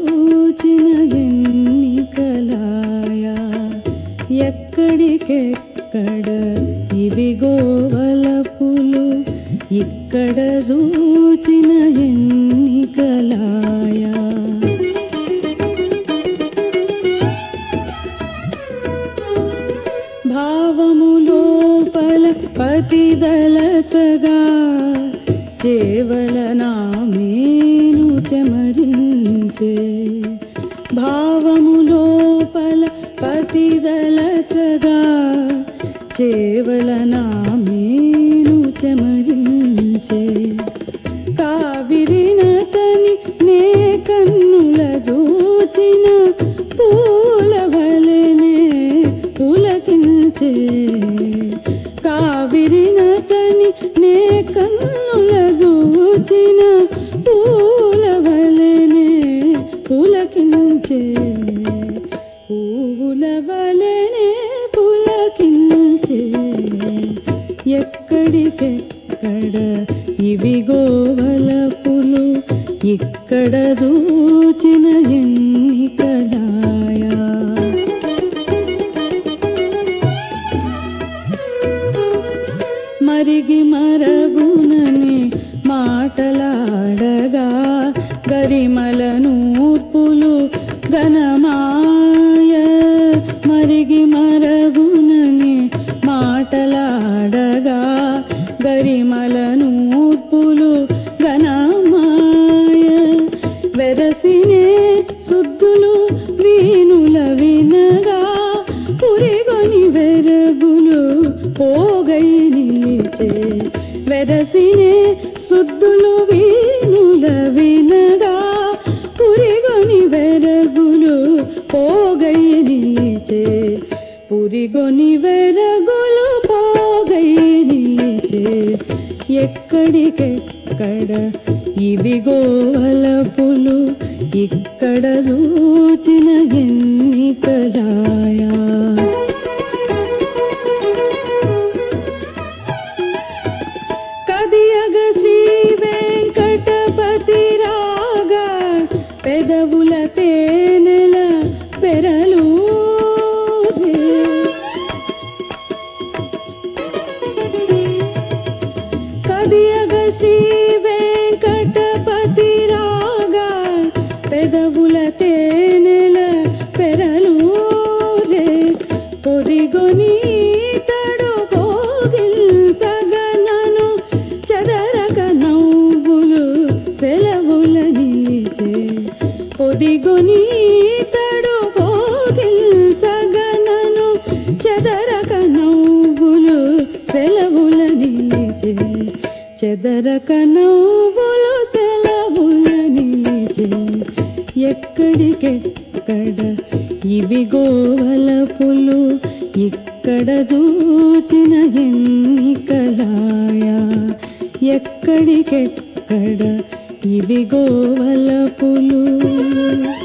చూచిన ఎన్నికలాయా ఎక్కడికెక్కడ ఇవిగో వలపులు ఇక్కడ చూచిన ఎన్నికలాయా భావము లోపల పతిదలచగా చేవల నామేను చెమరించే భావము లోపల పతిదలచగా చేవల నామేను చెమరించే కావిరి నతని నే కన్నుల చూచిన పూల వలెనే పులకించే కావిరి నతని నే కన్నుల చూచిన పూల వలెనే పులకించే పూల వలెనే పులకించే ఎక్కడికెక్కడ ఇవిగో వలపులు ఇక్కడ చూచిన ఎన్నికలాయా మరిగి మరగునని మాటలాడగా గరిమల నూర్పులు గణమాయ మరిగి మరగునని మాటలాడగా గరిమల నూర్పులు గణమాయ వెరసినే శుద్ధులు వీణుల వినగా పురిగొని వెరగులు పోగై నిలిచే వెరసినే శుద్ధులు వీణుల వినగా పురిగొని వెరగులు పోగై నిలిచే పురిగొని వెరగులు పోగై నిలిచే ఎక్కడికెక్కడ ఇవిగో వలపులు ఇక్కడ చూచిన ఎన్నికలాయా కదియగ శ్రీ వెంకటపతి రాగా పెదవుల తేనెల పెరలు కదియగ శ్రీ వెంకటపతి రాగా పెదవుల తేనెల పెరలు రే పొరిగొని తడు పోగిల్చగనను చదరక నవ్వులు సెలవుల నిలిచే పొదిగొని తడు పోగిల్చగనను చెదరక నవ్వులు సెలవుల నిలిచే చెదరక నవ్వులు సెలవుల నిలిచే ఎక్కడికెక్కడ ఇవిగో వలపులు ఇక్కడ చూచిన ఎన్నికలాయా ఎక్కడికెక్కడ ఇవిగో వలపులు